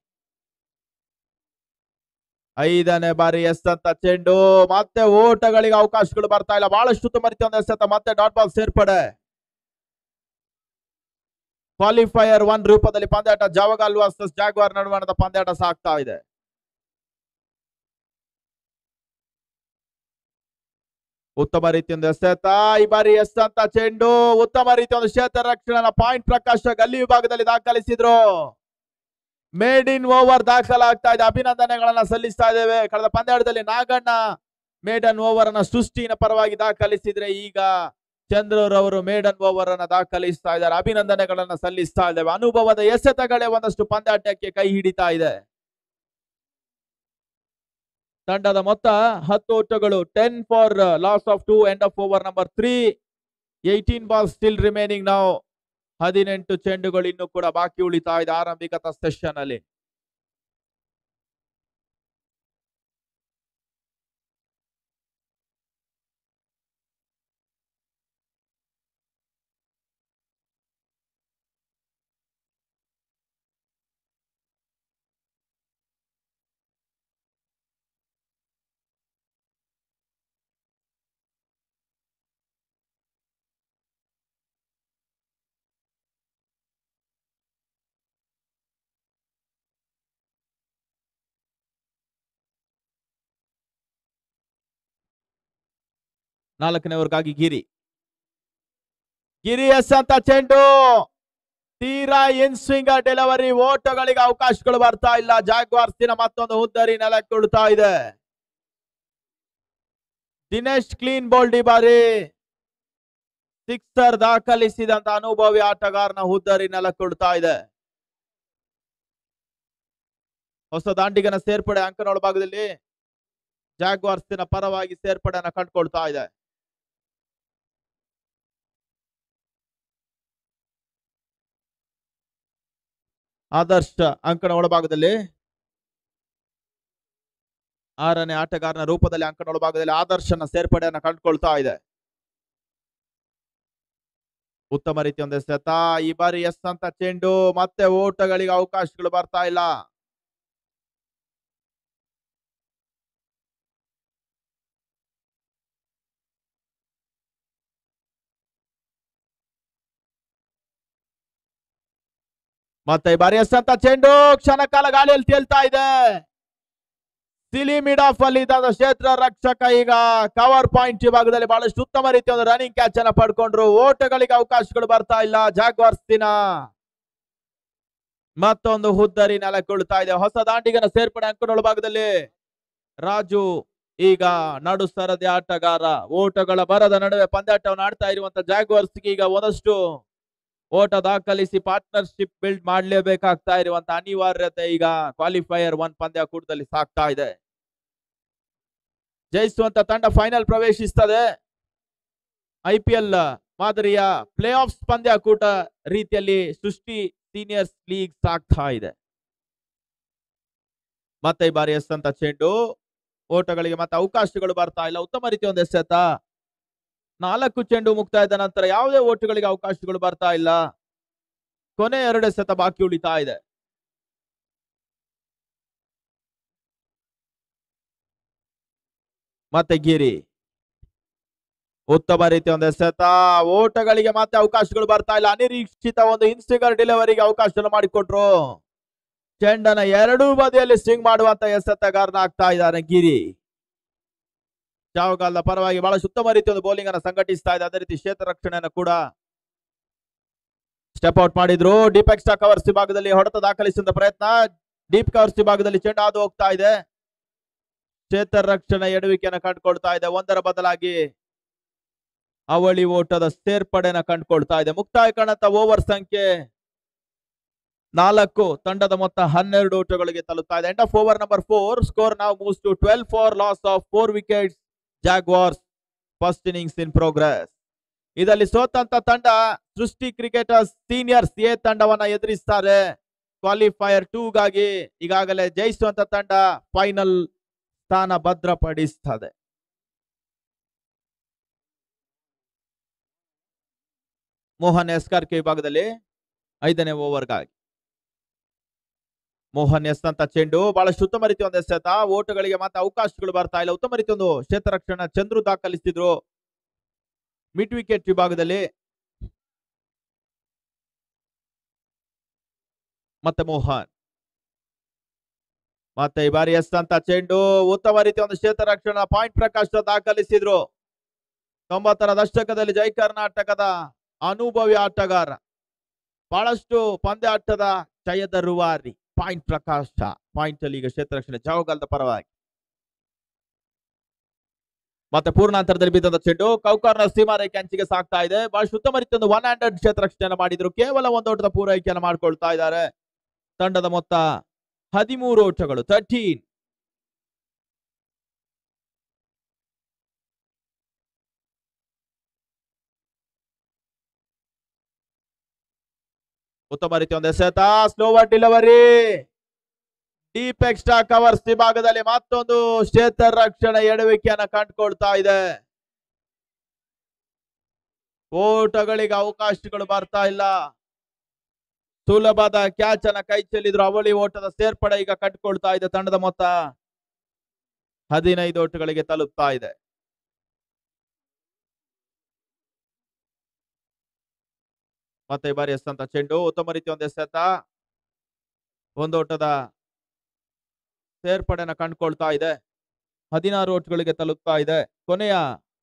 ಐದನೇ ಬಾರಿ ಎಸೆತ ಚೆಂಡು ಮತ್ತೆ ಓಟಗಳಿಗೆ ಅವಕಾಶಗಳು ಬರ್ತಾ ಇಲ್ಲ ಬಹಳಷ್ಟು ಉತ್ತಮ ರೀತಿ ಒಂದು ಎಸೆತ ಮತ್ತೆ ಡಾಟ್ ಬಾಲ್ ಸೇರ್ಪಡೆ ಕ್ವಾಲಿಫೈಯರ್ ಒನ್ ರೂಪದಲ್ಲಿ ಪಂದ್ಯಾಟ ಜಾವಗಾಲ್ ವರ್ಸಸ್ ಜಾಗ್ವಾರ್ ನಡುವಣದ ಪಂದ್ಯಾಟ ಸಾಗ್ತಾ ಇದೆ ಉತ್ತಮ ರೀತಿಯಿಂದ ಎಸೆತ ಈ ಬಾರಿ ಎಸೆತ ಚೆಂಡು ಉತ್ತಮ ರೀತಿಯ ಒಂದು ಕ್ಷೇತ್ರ ರಕ್ಷಣೆ ಪಾಯಿಂಟ್ ಪ್ರಕಾಶ ಗಲ್ಲಿ ವಿಭಾಗದಲ್ಲಿ ದಾಖಲಿಸಿದ್ರು ಮೇಡ್ ಇನ್ ಓವರ್ ದಾಖಲಾಗ್ತಾ ಇದೆ ಅಭಿನಂದನೆಗಳನ್ನ ಸಲ್ಲಿಸ್ತಾ ಇದ್ದೇವೆ ಕಳೆದ ಪಂದ್ಯಾಟದಲ್ಲಿ ನಾಗಣ್ಣ ಮೇಡನ್ ಓವರ್ ಅನ್ನ ಸೃಷ್ಟಿನ ಪರವಾಗಿ ದಾಖಲಿಸಿದ್ರೆ ಈಗ ಚಂದ್ರರವರು ಮೇಡನ್ ಓವರ್ ಅನ್ನ ದಾಖಲಿಸ್ತಾ ಇದ್ದಾರೆ ಅಭಿನಂದನೆಗಳನ್ನ ಸಲ್ಲಿಸ್ತಾ ಇದ್ದೇವೆ ಅನುಭವದ ಎಸೆತಗಳೇ ಒಂದಷ್ಟು ಪಂದ್ಯಾಟಕ್ಕೆ ಕೈ ಹಿಡಿತಾ ಇದೆ ತಂಡದ ಮೊತ್ತ ಹತ್ತು ಓಟಗಳು ten for loss of two end of over number three eighteen ball still remaining ನಾವು ಹದಿನೆಂಟು ಚೆಂಡುಗಳು ಇನ್ನು ಕೂಡ ಬಾಕಿ ಉಳಿತಾ ಇದೆ ಆರಂಭಿಕ ಸೆಷನ್ ಅಲ್ಲಿ ನಾಲ್ಕನೇ ಓವರ್ಗಾಗಿ ಗಿರಿ ಗಿರಿ ಎಸ್ ಅಂತ ಚೆಂಡು ತೀರಾ ಇನ್ ಸ್ವಿಂಗ್ ಡೆಲಿವರಿ ಓಟಗಳಿಗೆ ಅವಕಾಶಗಳು ಬರ್ತಾ ಇಲ್ಲ ಜಾಗ್ವಾರ್ಸಿನ ಮತ್ತೊಂದು ಹುದ್ದರಿ ನೆಲಕ್ಕುಳ್ತಾ ಇದೆ ದಿನೇಶ್ ಕ್ಲೀನ್ ಬೋಲ್ಡ್ ಈ ಬಾರಿ ಸಿಕ್ಸರ್ ದಾಖಲಿಸಿದಂತ ಅನುಭವಿ ಆಟಗಾರನ ಹುದ್ದರಿ ನೆಲಕ್ಕುಳ್ತಾ ಇದೆ ಹೊಸ ದಾಂಡಿಗನ ಸೇರ್ಪಡೆ ಅಂಕನೊಳ ಭಾಗದಲ್ಲಿ ಜಾಗ್ವಾರ್ಸಿನ ಪರವಾಗಿ ಸೇರ್ಪಡೆಯನ್ನ ಕಂಡುಕೊಳ್ತಾ ಇದೆ ಆದರ್ಶ ಅಂಕಣ ಒಳಭಾಗದಲ್ಲಿ ಆರನೇ ಆಟಗಾರನ ರೂಪದಲ್ಲಿ ಅಂಕಣ ಒಳಭಾಗದಲ್ಲಿ ಆದರ್ಶನ ಸೇರ್ಪಡೆಯನ್ನ ಕಂಡುಕೊಳ್ತಾ ಇದೆ ಉತ್ತಮ ರೀತಿ ಒಂದು ಎಸೆತ ಈ ಬಾರಿ ಎಸ್ ಅಂತ ಚೆಂಡು ಮತ್ತೆ ಓಟಗಳಿಗೆ ಅವಕಾಶಗಳು ಬರ್ತಾ ಇಲ್ಲ ಮತ್ತೆ ಈ ಬಾರಿ ಎಸ್ ಅಂತ ಚೆಂಡು ಕ್ಷಣ ಕಾಲ ಗಾಳಿಯಲ್ಲಿ ತೇಲ್ತಾ ಇದೆ ಸಿಲಿ ಮಿಡ್ ಆಫ್ ಅಲ್ಲಿ ಇದ್ದ ಕ್ಷೇತ್ರ ರಕ್ಷಕ ಈಗ ಕವರ್ ಪಾಯಿಂಟ್ ವಿಭಾಗದಲ್ಲಿ ಬಹಳಷ್ಟು ಉತ್ತಮ ರೀತಿಯ ಒಂದು ರನ್ನಿಂಗ್ ಕ್ಯಾಚ್ ಅನ್ನ ಪಡ್ಕೊಂಡ್ರು ಓಟಗಳಿಗೆ ಅವಕಾಶಗಳು ಬರ್ತಾ ಇಲ್ಲ ಜಾಗ್ವಾರ್ಸ್ ದಿನ ಮತ್ತೊಂದು ಹುದ್ದರಿ ನೆಲಗೊಳ್ತಾ ಇದೆ ಹೊಸ ದಾಂಡಿಗನ ಸೇರ್ಪಡೆ ಅಂಕಣ ಭಾಗದಲ್ಲಿ ರಾಜು ಈಗ ನಡು ಸರದಿ ಆಟಗಾರ ಓಟಗಳ ಬರದ ನಡುವೆ ಪಂದ್ಯಾಟವನ್ನು ಆಡ್ತಾ ಇರುವಂತ ಜಾಗ್ವಾರ್ಸ್ಗೆ ಈಗ ಒಂದಷ್ಟು ಓಟ ದಾಖಲಿಸಿ ಪಾರ್ಟ್ನರ್ಶಿಪ್ ಬಿಲ್ಡ್ ಮಾಡ್ಲೇಬೇಕಾಗ್ತಾ ಇರುವಂತ ಅನಿವಾರ್ಯತೆ ಈಗ ಕ್ವಾಲಿಫೈಯರ್ ಒನ್ ಪಂದ್ಯಾಕೂಟದಲ್ಲಿ ಸಾಕ್ತಾ ಇದೆ ಜಯಿಸುವಂತ ತಂಡ ಫೈನಲ್ ಪ್ರವೇಶಿಸ್ತದೆ ಐ ಪಿ ಎಲ್ ಮಾದರಿಯ ಪ್ಲೇ ಆಫ್ಸ್ ಪಂದ್ಯಾಕೂಟ ರೀತಿಯಲ್ಲಿ ಸೃಷ್ಟಿ ಸೀನಿಯರ್ಸ್ ಲೀಗ್ ಸಾಗ್ತಾ ಇದೆ ಮತ್ತೆ ಈ ಬಾರಿ ಎಸ್ತಂತ ಚೆಂಡು ಓಟಗಳಿಗೆ ಮತ್ತೆ ಅವಕಾಶಗಳು ಬರ್ತಾ ಇಲ್ಲ ಉತ್ತಮ ರೀತಿಯ ಒಂದು ಎಸೆತ ನಾಲ್ಕು ಚೆಂಡು ಮುಕ್ತಾಯದ ನಂತರ ಯಾವುದೇ ಓಟುಗಳಿಗೆ ಅವಕಾಶಗಳು ಬರ್ತಾ ಇಲ್ಲ ಕೊನೆ ಎರಡು ಎಸೆತ ಬಾಕಿ ಉಳಿತಾ ಇದೆ ಮತ್ತೆ ಗಿರಿ ಉತ್ತಮ ರೀತಿಯ ಒಂದು ಎಸೆತ ಓಟಗಳಿಗೆ ಮತ್ತೆ ಅವಕಾಶಗಳು ಬರ್ತಾ ಇಲ್ಲ ಅನಿರೀಕ್ಷಿತ ಒಂದು ಇನ್ಸ್ಟಿಗರ್ ಡೆಲಿವರಿಗೆ ಅವಕಾಶ ಮಾಡಿಕೊಟ್ರು ಚೆಂಡನ ಎರಡೂ ಬದಿಯಲ್ಲಿ ಸ್ವಿಂಗ್ ಮಾಡುವಂತ ಎಸೆತಗಾರನ ಆಗ್ತಾ ಇದ್ದಾನೆ ಗಿರಿ ಚಾವಗಾಲದ ಪರವಾಗಿ ಬಹಳ ಉತ್ತಮ ರೀತಿಯ ಒಂದು ಬೌಲಿಂಗ್ ಅನ್ನ ಸಂಘಟಿಸ್ತಾ ಇದೆ ಅದೇ ರೀತಿ ಕ್ಷೇತ್ರ ರಕ್ಷಣೆಯನ್ನು ಕೂಡ ಸ್ಟೆಪ್ ಔಟ್ ಮಾಡಿದ್ರು ಡೀಪ್ ಎಕ್ಸ್ಟ್ರಾ ಕವರ್ಸ್ ವಿಭಾಗದಲ್ಲಿ ಹೊಡೆತ ದಾಖಲಿಸಿದ ಪ್ರಯತ್ನ ಡೀಪ್ ಕವರ್ಸ್ ವಿಭಾಗದಲ್ಲಿ ಚೆಂಡು ಹಾದು ಹೋಗ್ತಾ ಇದೆ ಕ್ಷೇತ್ರ ರಕ್ಷಣೆ ಎಡವಿಕೆಯನ್ನು ಕಂಡುಕೊಳ್ತಾ ಇದೆ ಒಂದರ ಬದಲಾಗಿ ಅವಳಿ ಓಟದ ಸೇರ್ಪಡೆನ ಕಂಡುಕೊಳ್ತಾ ಇದೆ ಮುಕ್ತಾಯ ಕಾಣಂತ ಓವರ್ ಸಂಖ್ಯೆ ನಾಲ್ಕು ತಂಡದ ಮೊತ್ತ ಹನ್ನೆರಡು ಓಟಗಳಿಗೆ ತಲುಪ್ತಾ ಇದೆ end of over number four score ನಾವು moves to twelve for loss of four wickets Jaguars first innings in progress ಇದರಲ್ಲಿ ಸೋತಂತ ತಂಡ ಸೃಷ್ಟಿ ಕ್ರಿಕೆಟರ್ಸ್ ಸೀನಿಯರ್ಸ್ ಎ ತಂಡವನ್ನ ಎದುರಿಸ್ತಾರೆ ಕ್ವಾಲಿಫೈಯರ್ ಟೂಗಾಗಿ ಈಗಾಗಲೇ ಜಯಿಸುವಂತ ತಂಡ ಫೈನಲ್ ಸ್ಥಾನ ಭದ್ರಪಡಿಸ್ತದೆ ಮೋಹನ್ ಎಸ್ಕಾರ್ ಕೆ ವಿಭಾಗದಲ್ಲಿ ಐದನೇ ಓವರ್ಗಾಗಿ ಮೋಹನ್ ಎಸ್ ಅಂತ ಚೆಂಡು ಬಹಳಷ್ಟು ಉತ್ತಮ ರೀತಿಯ ಒಂದು ಎಸೆತ ಓಟಗಳಿಗೆ ಮತ್ತೆ ಅವಕಾಶಗಳು ಬರ್ತಾ ಇಲ್ಲ ಉತ್ತಮ ರೀತಿಯ ಒಂದು ಕ್ಷೇತ್ರ ರಕ್ಷಣಾ ಚಂದ್ರು ದಾಖಲಿಸಿದ್ರು ಮಿಡ್ ವಿಕೆಟ್ ವಿಭಾಗದಲ್ಲಿ ಮತ್ತೆ ಮೋಹನ್ ಮತ್ತೆ ಈ ಬಾರಿ ಎಸ್ ಅಂತ ಚೆಂಡು ಉತ್ತಮ ರೀತಿಯ ಒಂದು ಕ್ಷೇತ್ರ ರಕ್ಷಣಾ ಪಾಯಿಂಟ್ ಪ್ರಕಾಶ್ ದಾಖಲಿಸಿದ್ರು ತೊಂಬತ್ತರ ದಶಕದಲ್ಲಿ ಜೈ ಕರ್ನಾಟಕದ ಅನುಭವಿ ಆಟಗಾರ ಬಹಳಷ್ಟು ಪಂದ್ಯಾಟದ ಜಯದ ರೂವಾರಿ ಪಾಯಿಂಟ್ ಪ್ರಕಾಶ ಪಾಯಿಂಟ್ ಅಲ್ಲಿ ಈಗ ಕ್ಷೇತ್ರ ರಕ್ಷಣೆ ಜಾವಗಾಲದ ಪರವಾಗಿ ಮತ್ತೆ ಪೂರ್ಣಾಂತರದಲ್ಲಿ ಬಿದ್ದಂತ ಚೆಂಡು ಕೌಕರ್ನ ಸೀಮಾ ರೇಖೆ ಅಂಚಿಗೆ ಸಾಕ್ತಾ ಇದೆ ಬಹಳ ಉತ್ತಮ ರೀತಿಯ ಒಂದು ಒನ್ ಹಂಡ್ರೆಡ್ ಕ್ಷೇತ್ರ ರಕ್ಷಣೆಯನ್ನು ಮಾಡಿದ್ರು ಕೇವಲ ಒಂದು ಓಟದ ಪೂರೈಕೆಯನ್ನು ಮಾಡ್ಕೊಳ್ತಾ ಇದ್ದಾರೆ ತಂಡದ ಮೊತ್ತ ಹದಿಮೂರು ಓಟಗಳು ತರ್ಟೀನ್ ಉತ್ತಮ ರೀತಿಯ ಒಂದು ಎಸೆತ slower delivery deep extra covers ವಿಭಾಗದಲ್ಲಿ ಮತ್ತೊಂದು ಕ್ಷೇತ್ರ ರಕ್ಷಣೆ ಎಡವಿಕೆಯನ್ನ ಕಂಡುಕೊಳ್ತಾ ಇದೆ ಓಟಗಳಿಗೆ ಅವಕಾಶಗಳು ಬರ್ತಾ ಇಲ್ಲ ಸುಲಭದ ಕ್ಯಾಚ್ ಅನ್ನ ಕೈ ಚೆಲ್ಲಿದ್ರು ಅವಳಿ ಓಟದ ಸೇರ್ಪಡೆ ಈಗ ಕಂಡುಕೊಳ್ತಾ ಇದೆ ತಂಡದ ಮೊತ್ತ ಹದಿನೈದು ಓಟಗಳಿಗೆ ತಲುಪ್ತಾ ಇದೆ ಮತ್ತೆ ಈ ಬಾರಿ ಎಸ್ತಂತ ಚೆಂಡು ಉತ್ತಮ ರೀತಿಯ ಒಂದು ಎಸೆತ ಒಂದು ಓಟದ ಸೇರ್ಪಡೆನ ಕಂಡುಕೊಳ್ತಾ ಇದೆ ಹದಿನಾರು ಓಟ್ಗಳಿಗೆ ತಲುಪ್ತಾ ಇದೆ ಕೊನೆಯ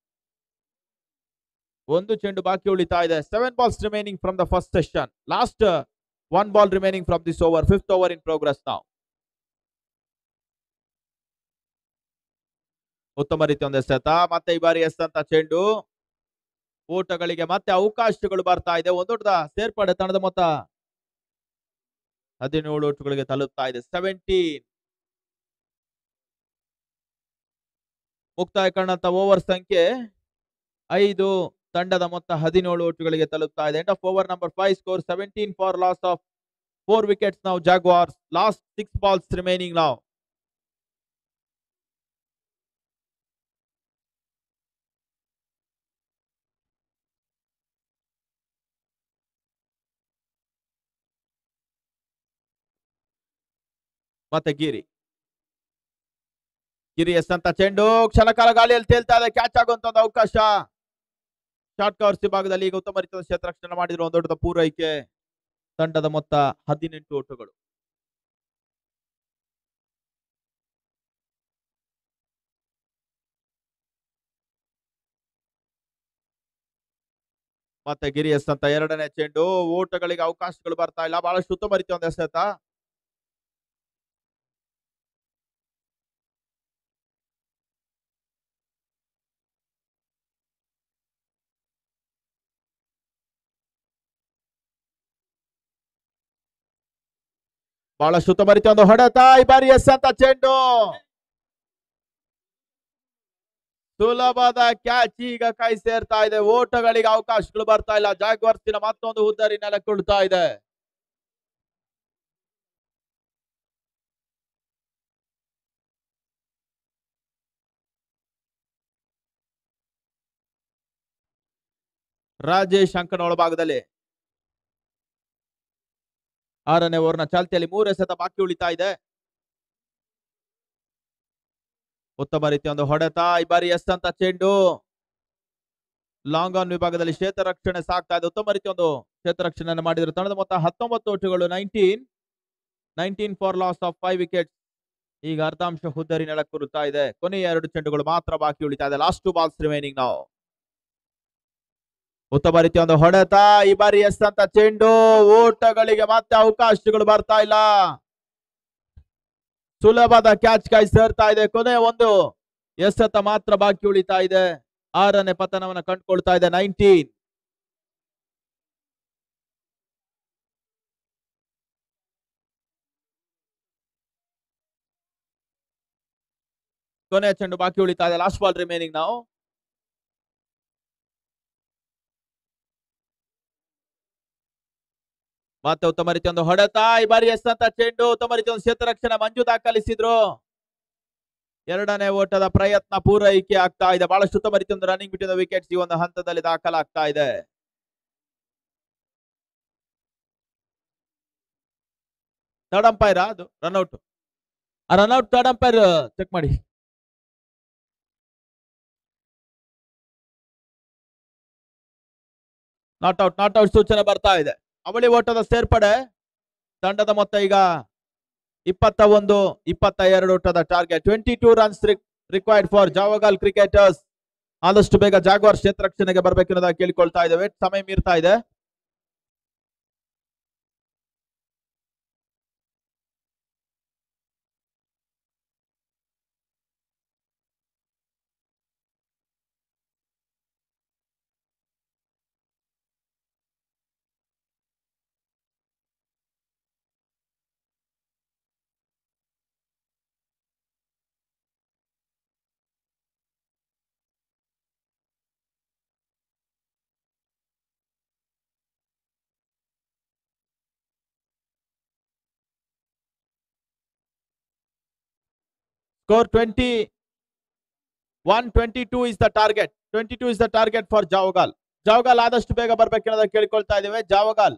ಒಂದು ಚೆಂಡು ಬಾಕಿ ಉಳಿತಾ ಇದೆ seven balls remaining from the first session last one ball remaining from this over fifth over in progress ನಾವು ಉತ್ತಮ ರೀತಿಯ ಒಂದು ಎಸೆತ ಮತ್ತೆ ಈ ಬಾರಿ ಎಸ್ತಂತ ಚೆಂಡು ಓಟಗಳಿಗೆ ಮತ್ತೆ ಅವಕಾಶಗಳು ಬರ್ತಾ ಇದೆ ಒಂದೊಡ್ಡ ಸೇರ್ಪಡೆ ತಂಡದ ಮೊತ್ತ ಹದಿನೇಳು ಓಟಗಳಿಗೆ ತಲುಪ್ತಾ ಇದೆ ಸೆವೆಂಟೀನ್ ಮುಕ್ತಾಯ ಕಾಣಂತ ಓವರ್ ಸಂಖ್ಯೆ ಐದು ತಂಡದ ಮೊತ್ತ ಹದಿನೇಳು ಓಟಗಳಿಗೆ ತಲುಪ್ತಾ ಇದೆ end of over number five score seventeen for loss of four wickets ನಾವು Jaguars last six balls remaining ನಾವು ಮತ್ತೆ ಗಿರಿ ಗಿರಿ ಎಸ್ತಂತ ಚೆಂಡು ಕ್ಷಣಕಾಲ ಗಾಳಿಯಲ್ಲಿ ತೇಲ್ತಾ ಇದೆ ಕ್ಯಾಚ್ ಆಗುವಂತ ಒಂದು ಅವಕಾಶ ಶಾರ್ಟ್ ಕವರ್ಸ್ ವಿಭಾಗದಲ್ಲಿ ಈಗ ಉತ್ತಮ ರೀತಿಯ ಕ್ಷೇತ್ರ ರಕ್ಷಣೆ ಮಾಡಿದ್ರು ಒಂದು ದೊಡ್ಡ ಪೂರೈಕೆ ತಂಡದ ಮೊತ್ತ ಹದಿನೆಂಟು ಓಟಗಳು ಮತ್ತೆ ಗಿರಿ ಎಸ್ತಂತ ಎರಡನೇ ಚೆಂಡು ಓಟಗಳಿಗೆ ಅವಕಾಶಗಳು ಬರ್ತಾ ಇಲ್ಲ ಬಹಳಷ್ಟು ಉತ್ತಮ ರೀತಿಯ ಒಂದು ಎಸೆತ ಬಹಳಷ್ಟು ಉತ್ತಮ ರೀತಿಯ ಒಂದು ಹೊಡೆತ ಈ ಬಾರಿ ಎಸ್ ಅಂತ ಚೆಂಡು ಸುಲಭದ ಕ್ಯಾಚ್ ಈಗ ಕೈ ಸೇರ್ತಾ ಇದೆ ಓಟಗಳಿಗೆ ಅವಕಾಶಗಳು ಬರ್ತಾ ಇಲ್ಲ ಜಾಗ್ವರ್ಸಿನ ಮತ್ತೊಂದು ಉದ್ದರಿ ನೆಲಕೊಳ್ತಾ ಇದೆ ರಾಜೇಶ್ ಅಂಕಣ ಒಳಭಾಗದಲ್ಲಿ ಆರನೇ ಓವರ್ನ ಚಾಲ್ತಿಯಲ್ಲಿ ಮೂರು ಎಸೆತ ಬಾಕಿ ಉಳಿತಾ ಇದೆ ಉತ್ತಮ ರೀತಿಯ ಒಂದು ಹೊಡೆತ ಈ ಬಾರಿ ಎಸ್ ಅಂತ ಚೆಂಡು ಲಾಂಗ್ ಆನ್ ವಿಭಾಗದಲ್ಲಿ ಕ್ಷೇತ್ರ ರಕ್ಷಣೆ ಸಾಕ್ತಾ ಇದೆ ಉತ್ತಮ ರೀತಿಯ ಒಂದು ಕ್ಷೇತ್ರ ರಕ್ಷಣೆಯನ್ನು ಮಾಡಿದ್ರು ತಂಡದ ಮೊತ್ತ ಹತ್ತೊಂಬತ್ತು ಓಟಗಳು nineteen nineteen for loss of five wicket ಈಗ ಅರ್ಧಾಂಶ ಹುದ್ದರಿ ನೆಲಕ್ಕುರುತ್ತಾ ಇದೆ ಕೊನೆಯ ಎರಡು ಚೆಂಡುಗಳು ಮಾತ್ರ ಬಾಕಿ ಉಳಿತಾ ಇದೆ ಲಾಸ್ಟ್ ಟು ಬಾಲ್ಸ್ ರಿಮೈನಿಂಗ್ ನಾವು ಉತ್ತಮ ರೀತಿಯ ಒಂದು ಹೊಡೆತ ಈ ಬಾರಿ ಎಸ್ ಅಂತ ಚೆಂಡು ಓಟಗಳಿಗೆ ಮತ್ತೆ ಅವಕಾಶಗಳು ಬರ್ತಾ ಇಲ್ಲ ಸುಲಭದ ಕ್ಯಾಚ್ ಕಾಯಿ ಸೇರ್ತಾ ಇದೆ ಕೊನೆಯ ಒಂದು ಎಸೆತ ಮಾತ್ರ ಬಾಕಿ ಉಳಿತಾ ಇದೆ ಆರನೇ ಪತನವನ್ನ ಕಂಡುಕೊಳ್ತಾ ಇದೆ ನೈನ್ಟೀನ್ ಕೊನೆಯ ಚೆಂಡು ಬಾಕಿ ಉಳಿತಾ ಇದೆ ಲಾಸ್ಟ್ ಬಾಲ್ ರಿಮೈನಿಂಗ್ ನಾವು ಮತ್ತೆ ಉತ್ತಮ ರೀತಿಯ ಒಂದು ಹೊಡೆತ ಈ ಬಾರಿ ಎಸ್ ಅಂತ ಚೆಂಡು ಉತ್ತಮ ರೀತಿಯ ಒಂದು ಕ್ಷೇತ್ರ ರಕ್ಷಣೆ ಮಂಜು ದಾಖಲಿಸಿದ್ರು ಎರಡನೇ ಓಟದ ಪ್ರಯತ್ನ ಪೂರೈಕೆ ಆಗ್ತಾ ಇದೆ ಬಹಳಷ್ಟು ಉತ್ತಮ ರೀತಿಯ ಒಂದು ರನ್ನಿಂಗ್ ಬಿಟ್ಟಿನ ವಿಕೆಟ್ಸ್ ಈ ಒಂದು ಹಂತದಲ್ಲಿ ದಾಖಲಾಗ್ತಾ ಇದೆ ಥರ್ಡ್ ಅಂಪೈರ್ ಅದು ರನ್ಔಟ್ ಆ ರನ್ಔಟ್ ಥರ್ಡ್ ಅಂಪೈರ್ ಚೆಕ್ ಮಾಡಿ ನಾಟ್ ಔಟ್ ನಾಟ್ ಔಟ್ ಸೂಚನೆ ಬರ್ತಾ ಇದೆ ಅವಳಿ ಓಟದ ಸೇರ್ಪಡೆ ತಂಡದ ಮೊತ್ತ ಈಗ ಇಪ್ಪತ್ತ ಒಂದು ಇಪ್ಪತ್ತ ಎರಡು ಓಟದ target twenty two runs required for Javagal cricketers ಆದಷ್ಟು ಬೇಗ ಜಾಗ್ವಾರ್ ಕ್ಷೇತ್ರ ರಕ್ಷಣೆಗೆ ಬರ್ಬೇಕೆನ್ನೋದಾಗಿ ಕೇಳಿಕೊಳ್ತಾ ಇದ್ದೇವೆ ಸಮಯ ಮೀರ್ತಾ ಇದೆ score twenty one twenty two is the target twenty two is the target for Javagal Javagal ಆದಷ್ಟು ಬೇಗ ಬರ್ಬೇಕೆನ್ನೋದಕ್ಕೆ ಕೇಳಿಕೊಳ್ತಾ ಇದ್ದೇವೆ ಜಾವಗಾಲ್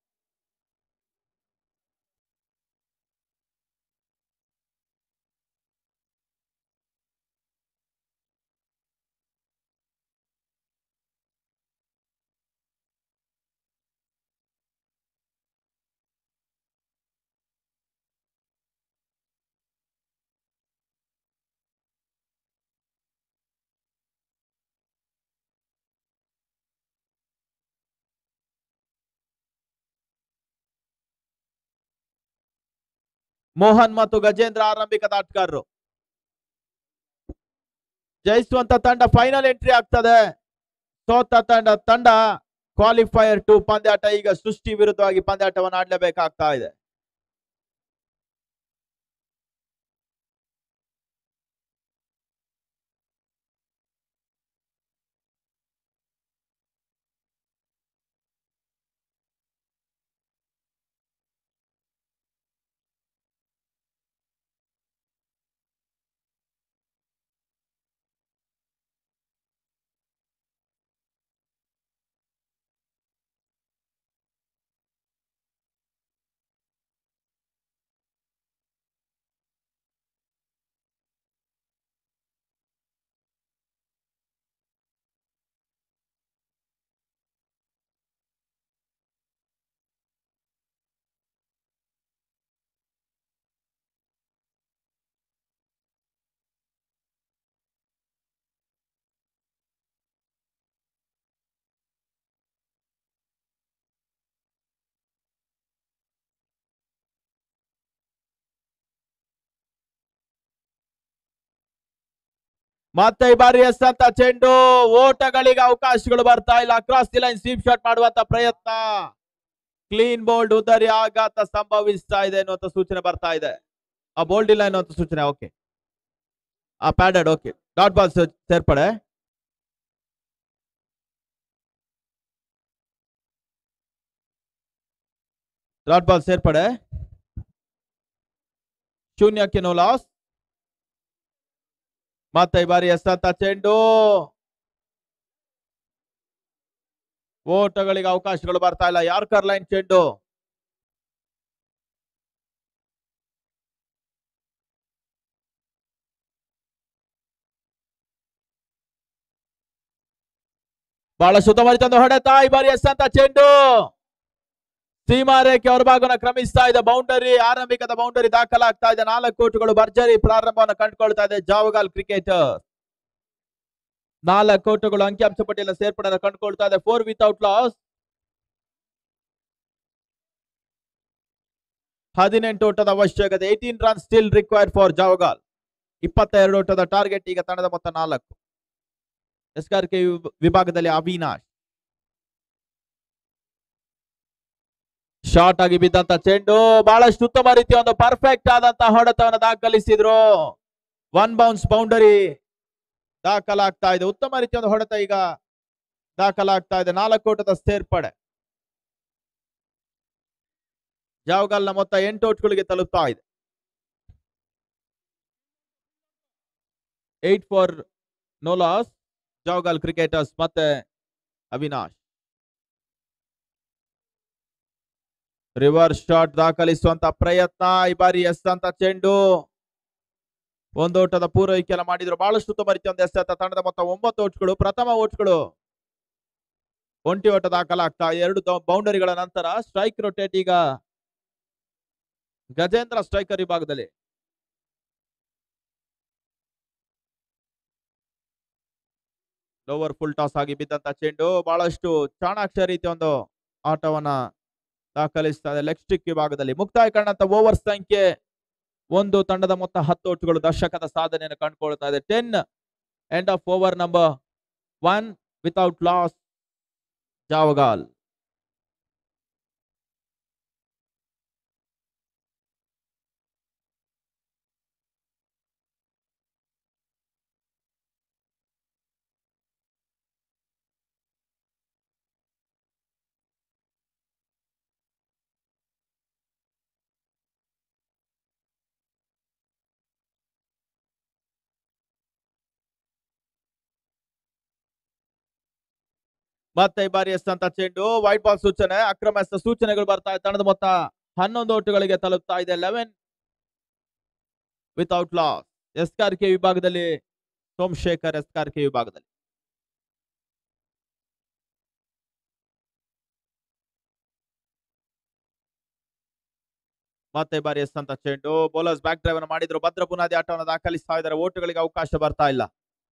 ಮೋಹನ್ ಮತ್ತು ಗಜೇಂದ್ರ ಆರಂಭಿಕ ಆಟಗಾರರು ಜಯಿಸುವಂತ ತಂಡ ಫೈನಲ್ ಎಂಟ್ರಿ ಆಗ್ತದೆ ಸೋತ ತಂಡ ತಂಡ ಕ್ವಾಲಿಫೈಯರ್ ಟು ಪಂದ್ಯಾಟ ಈಗ ಸೃಷ್ಟಿ ವಿರುದ್ಧವಾಗಿ ಪಂದ್ಯಾಟವನ್ನು ಆಡ್ಲೇಬೇಕಾಗ್ತಾ ಇದೆ ಮತ್ತೆ ಈ ಬಾರಿ ಎಸ್ ಅಂತ ಚೆಂಡು ಓಟಗಳಿಗೆ ಅವಕಾಶಗಳು ಬರ್ತಾ ಇಲ್ಲ cross the line sweep shot ಮಾಡುವಂತ ಪ್ರಯತ್ನ ಕ್ಲೀನ್ ಬೋಲ್ಡ್ ಉದರಿ ಆಘಾತ ಸಂಭವಿಸ್ತಾ ಇದೆ ಅನ್ನುವಂತ ಸೂಚನೆ ಬರ್ತಾ ಇದೆ ಆ ಬೋಲ್ಡ್ ಇಲ್ಲ ಅನ್ನುವಂತ ಸೂಚನೆ ಓಕೆ ಆ ಪ್ಯಾಡೆಡ್ ಓಕೆ ಡಾಟ್ ಬಾಲ್ ಸೇರ್ಪಡೆ ಡಾಟ್ ಬಾಲ್ ಸೇರ್ಪಡೆ ಶೂನ್ಯಕ್ಕೆ ನೋ ಲಾಸ್ ಮತ್ತೆ ಈ ಬಾರಿ ಎಸ್ಸಂತ ಚೆಂಡು ಓಟಗಳಿಗೆ ಅವಕಾಶಗಳು ಬರ್ತಾ ಇಲ್ಲ ಯಾರ್ಕರ್ ಲೈನ್ ಚೆಂಡು ಬಹಳ ಸುತ್ತಮರಿತಂದು ಹೊಡೆತ ಈ ಬಾರಿ ಎಷ್ಟಂತ ಚೆಂಡು ಸೀಮಾ ರೇಖೆ ಹೊರಭಾಗನ ಕ್ರಮಿಸ್ತಾ ಇದೆ ಬೌಂಡರಿ ಆರಂಭಿಕದ ಬೌಂಡರಿ ದಾಖಲಾಗ್ತಾ ಇದೆ ನಾಲ್ಕು ಕೋಟುಗಳು ಭರ್ಜರಿ ಪ್ರಾರಂಭವನ್ನು ಕಂಡುಕೊಳ್ತಾ ಇದೆ ಜಾವಗಾಲ್ ಕ್ರಿಕೆಟ್ ನಾಲ್ಕು ಕೋಟುಗಳು ಅಂಕಿಅಂಶ ಪಟ್ಟಿಯಲ್ಲಿ ಸೇರ್ಪಡೆ ಕಂಡುಕೊಳ್ತಾ ಇದೆ ಫೋರ್ ವಿತೌಟ್ ಲಾಸ್ ಹದಿನೆಂಟು ಓಟದ ಅವಶ್ಯಕತೆ eighteen run still required for Javagal ಇಪ್ಪತ್ತೆರಡು ಓಟದ ಟಾರ್ಗೆಟ್ ಈಗ ತಂಡದ ಮೊತ್ತ ನಾಲ್ಕು ಎಸ್ಕಾರ್ಕೆ ವಿಭಾಗದಲ್ಲಿ ಅವಿನಾಶ್ ಶಾರ್ಟ್ ಆಗಿ ಬಿದ್ದಂತ ಚೆಂಡು ಬಹಳಷ್ಟು ಉತ್ತಮ ರೀತಿಯ ಒಂದು ಪರ್ಫೆಕ್ಟ್ ಆದಂತ ಹೊಡೆತವನ್ನು ದಾಖಲಿಸಿದ್ರು ಒನ್ ಬೌನ್ಸ್ ಬೌಂಡರಿ ದಾಖಲಾಗ್ತಾ ಇದೆ ಉತ್ತಮ ರೀತಿಯ ಒಂದು ಹೊಡೆತ ಈಗ ದಾಖಲಾಗ್ತಾ ಇದೆ ನಾಲ್ಕು ಓಟದ ಸೇರ್ಪಡೆ ಜಾವಗಾಲ್ನ ಮೊತ್ತ ಎಂಟು ಓಟ್ಗಳಿಗೆ ತಲುಪ್ತಾ ಇದೆ eight for no loss Javagal cricketers ಮತ್ತೆ ಅವಿನಾಶ್ ರಿವರ್ಸ್ ಶಾಟ್ ದಾಖಲಿಸುವಂತ ಪ್ರಯತ್ನ ಈ ಬಾರಿ ಎಸ್ ಅಂತ ಚೆಂಡು ಒಂದು ಓಟದ ಪೂರೈಕೆಲ್ಲ ಮಾಡಿದ್ರು ಬಹಳಷ್ಟು ಉತ್ತಮ ರೀತಿಯ ಒಂದು ಎಸ್ ಅಂತ ತಂಡದ ಮೊತ್ತ ಒಂಬತ್ತು ಓಟ್ಗಳು ಪ್ರಥಮ ಓಟ್ಗಳು ಒಂಟಿ ಓಟ ದಾಖಲಾಗ್ತಾ ಎರಡು ಬೌಂಡರಿಗಳ ನಂತರ ಸ್ಟ್ರೈಕ್ ರೊಟೇಟ್ ಈಗ ಗಜೇಂದ್ರ ಸ್ಟ್ರೈಕರ್ ವಿಭಾಗದಲ್ಲಿ ಲೋವರ್ ಫುಲ್ ಟಾಸ್ ಆಗಿ ಬಿದ್ದಂತ ಚೆಂಡು ಬಹಳಷ್ಟು ಚಾಣಾಕ್ಷ ರೀತಿಯ ಒಂದು ಆಟವನ್ನ ದಾಖಲಿಸ್ತಾ ಇದೆ ಲೆಗ್ ಸ್ಟಿಕ್ ವಿಭಾಗದಲ್ಲಿ ಮುಕ್ತಾಯ ಕಂಡಂತ ಓವರ್ ಸಂಖ್ಯೆ ಒಂದು ತಂಡದ ಮೊತ್ತ ಹತ್ತು ಒಟ್ಟುಗಳು ದರ್ಶಕದ ಸಾಧನೆಯನ್ನು ಕಂಡುಕೊಳ್ತಾ ಇದೆ ten end of over number one without loss Javagal ಮತ್ತೆ ಈ ಬಾರಿ ಎಸ್ತಂತ ಚೆಂಡು ವೈಟ್ ಬಾಲ್ ಸೂಚನೆ ಅಕ್ರಮ ಎಸ್ತ ಸೂಚನೆಗಳು ಬರ್ತಾ ಇದೆ ತಂಡದ ಮೊತ್ತ ಹನ್ನೊಂದು ಓಟುಗಳಿಗೆ ತಲುಪ್ತಾ ಇದೆ ಲೆವೆನ್ ವಿತೌಟ್ ಲಾಸ್ ಎಸ್ಕಾರ್ ಕೆ ವಿಭಾಗದಲ್ಲಿ ಸೋಮಶೇಖರ್ ಎಸ್ಕಾರ್ ಕೆ ವಿಭಾಗದಲ್ಲಿ ಮತ್ತೆ ಈ ಬಾರಿ ಎಸ್ತಂತ ಚೆಂಡು ಬೌಲರ್ಸ್ ಬ್ಯಾಕ್ ಡ್ರೈವ್ ಅನ್ನು ಮಾಡಿದ್ರು ಭದ್ರ ಬುನಾದಿ ಆಟವನ್ನು ದಾಖಲಿಸ್ತಾ ಇದ್ದಾರೆ ಓಟುಗಳಿಗೆ ಅವಕಾಶ ಬರ್ತಾ ಇಲ್ಲ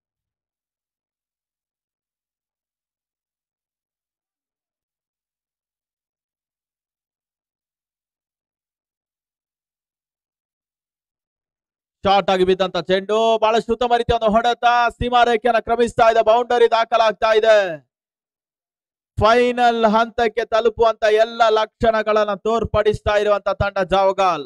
ಶಾರ್ಟ್ ಆಗಿ ಬಿದ್ದಂತ ಚೆಂಡು ಬಹಳಷ್ಟು ಉತ್ತಮ ರೀತಿಯ ಒಂದು ಹೊಡೆತ ಸೀಮಾ ರೇಖೆಯನ್ನು ಕ್ರಮಿಸ್ತಾ ಇದೆ ಬೌಂಡರಿ ದಾಖಲಾಗ್ತಾ ಇದೆ ಫೈನಲ್ ಹಂತಕ್ಕೆ ತಲುಪುವಂತ ಎಲ್ಲ ಲಕ್ಷಣಗಳನ್ನ ತೋರ್ಪಡಿಸ್ತಾ ಇರುವಂತ ತಂಡ ಜಾವಗಾಲ್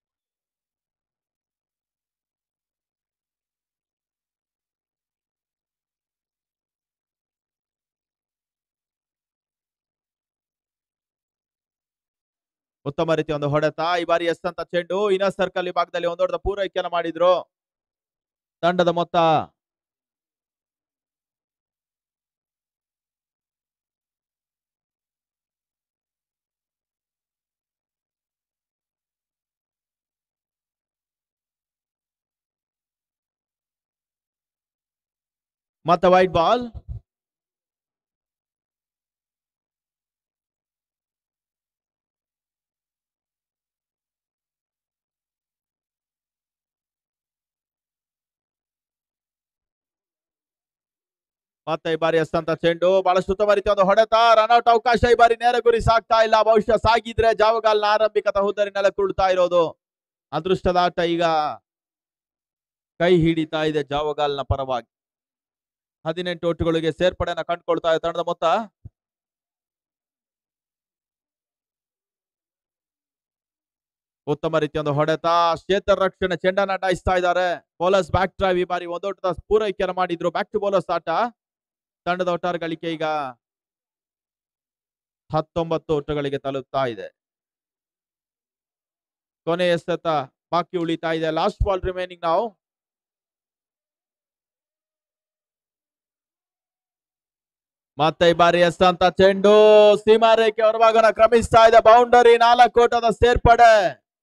ಉತ್ತಮ ರೀತಿಯ ಒಂದು ಹೊಡೆತ ಈ ಬಾರಿ ಎಸ್ ಅಂತ ಚೆಂಡು ಇನ್ನರ್ ಸರ್ಕಲ್ ವಿಭಾಗದಲ್ಲಿ ಒಂದು ಹೊಡೆದ ಪೂರೈಕೆಯನ್ನು ಮಾಡಿದ್ರು ತಂಡದ ಮೊತ್ತ ಮತ್ತೆ ವೈಟ್ ಬಾಲ್ ಮತ್ತೆ ಈ ಬಾರಿ ಎಸ್ತಂತ ಚೆಂಡು ಬಹಳಷ್ಟು ಉತ್ತಮ ರೀತಿಯ ಒಂದು ಹೊಡೆತ ರನ್ಔಟ್ ಅವಕಾಶ ಈ ಬಾರಿ ನೇರ ಗುರಿ ಸಾಕ್ತಾ ಇಲ್ಲ ಬಹುಶಃ ಸಾಗಿದ್ರೆ ಜಾವಗಾಲ್ನ ಆರಂಭಿಕದ ಹುದ್ದರಿನೆಲ್ಲ ತುಳ್ತಾ ಇರೋದು ಅದೃಷ್ಟದ ಆಟ ಈಗ ಕೈ ಹಿಡಿತಾ ಇದೆ ಜಾವಗಾಲ್ನ ಪರವಾಗಿ ಹದಿನೆಂಟು ಒಟ್ಟುಗಳಿಗೆ ಸೇರ್ಪಡೆಯನ್ನ ಕಂಡುಕೊಳ್ತಾ ಇದೆ ತಂಡದ ಮೊತ್ತ ಉತ್ತಮ ರೀತಿಯ ಒಂದು ಹೊಡೆತ ಕ್ಷೇತ್ರ ರಕ್ಷಣೆ ಚೆಂಡನ್ನ ಅಟಾಯಿಸ್ತಾ ಇದ್ದಾರೆ ಬೌಲರ್ಸ್ ಬ್ಯಾಕ್ ಡ್ರೈವ್ ಈ ಬಾರಿ ಒಂದೋಟದ ಪೂರೈಕೆಯನ್ನು ಮಾಡಿದ್ರು ಬ್ಯಾಕ್ ಟು ಬೌಲರ್ಸ್ ಆಟ ತಂಡದ ಒಟ್ಟಾರೆ ಗಳಿಕೆ ಈಗ ಹತ್ತೊಂಬತ್ತು ಓಟಗಳಿಗೆ ತಲುಪ್ತಾ ಇದೆ ಕೊನೆ ಎಸೆತ ಬಾಕಿ ಉಳಿತಾ ಇದೆ ಲಾಸ್ಟ್ ಬಾಲ್ ರಿಮೈನಿಂಗ್ ನಾವು ಮತ್ತೆ ಈ ಬಾರಿ ಎಸ್ತಂತ ಚೆಂಡು ಸೀಮಾ ರೇಖೆ ಹೊರಭಾಗನ ಕ್ರಮಿಸ್ತಾ ಇದೆ ಬೌಂಡರಿ ನಾಲ್ಕು ಓಟದ ಸೇರ್ಪಡೆ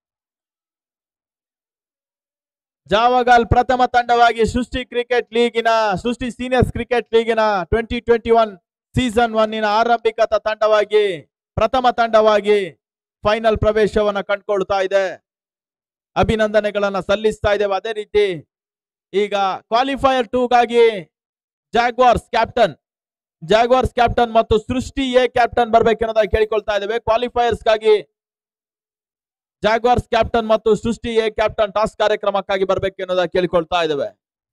ಜಾವಗಾಲ್ ಪ್ರಥಮ ತಂಡವಾಗಿ ಸೃಷ್ಟಿ ಕ್ರಿಕೆಟ್ ಲೀಗಿನ ಸೃಷ್ಟಿ ಸೀನಿಯರ್ಸ್ ಕ್ರಿಕೆಟ್ ಲೀಗಿನ ಟ್ವೆಂಟಿ ಟ್ವೆಂಟಿ ಒನ್ ಸೀಸನ್ ಒನ್ನಿನ ಆರಂಭಿಕ ತಂಡವಾಗಿ ಪ್ರಥಮ ತಂಡವಾಗಿ ಫೈನಲ್ ಪ್ರವೇಶವನ್ನ ಕಂಡುಕೊಳ್ತಾ ಇದೆ ಅಭಿನಂದನೆಗಳನ್ನ ಸಲ್ಲಿಸ್ತಾ ಇದ್ದೇವೆ ಅದೇ ರೀತಿ ಈಗ ಕ್ವಾಲಿಫೈಯರ್ ಟೂಗಾಗಿ ಜಾಗ್ವಾರ್ಸ್ ಕ್ಯಾಪ್ಟನ್ ಜಾಗ್ವಾರ್ಸ್ ಕ್ಯಾಪ್ಟನ್ ಮತ್ತು ಸೃಷ್ಟಿ ಎ ಕ್ಯಾಪ್ಟನ್ ಬರ್ಬೇಕೆನ್ನೋದಾಗಿ ಕೇಳಿಕೊಳ್ತಾ ಇದ್ದೇವೆ ಕ್ವಾಲಿಫೈಯರ್ಸ್ ಗಾಗಿ ಜಾಗ್ವಾರ್ಸ್ ಕ್ಯಾಪ್ಟನ್ ಮತ್ತು ಸೃಷ್ಟಿ ಎ ಕ್ಯಾಪ್ಟನ್ ಟಾಸ್ ಕಾರ್ಯಕ್ರಮಕ್ಕಾಗಿ ಬರ್ಬೇಕೆನ್ನೋದಾಗಿ ಕೇಳಿಕೊಳ್ತಾ ಇದ್ದೇವೆ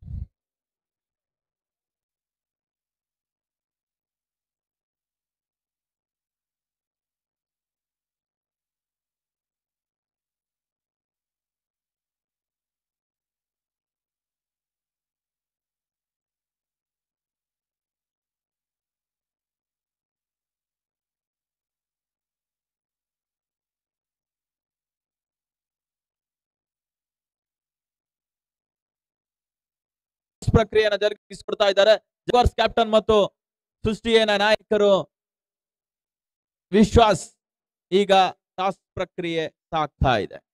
ಪ್ರಕ್ರಿಯೆಯನ್ನು ಜರುಗಿಸಿಕೊಡ್ತಾ ಇದ್ದಾರೆ ಜಾಗ್ವಾರ್ಸ್ ಕ್ಯಾಪ್ಟನ್ ಮತ್ತು ಸೃಷ್ಟಿಯೇನ ನಾಯಕರು ವಿಶ್ವಾಸ್ ಈಗ ಟಾಸ್ ಪ್ರಕ್ರಿಯೆ ಸಾಗ್ತಾ ಇದೆ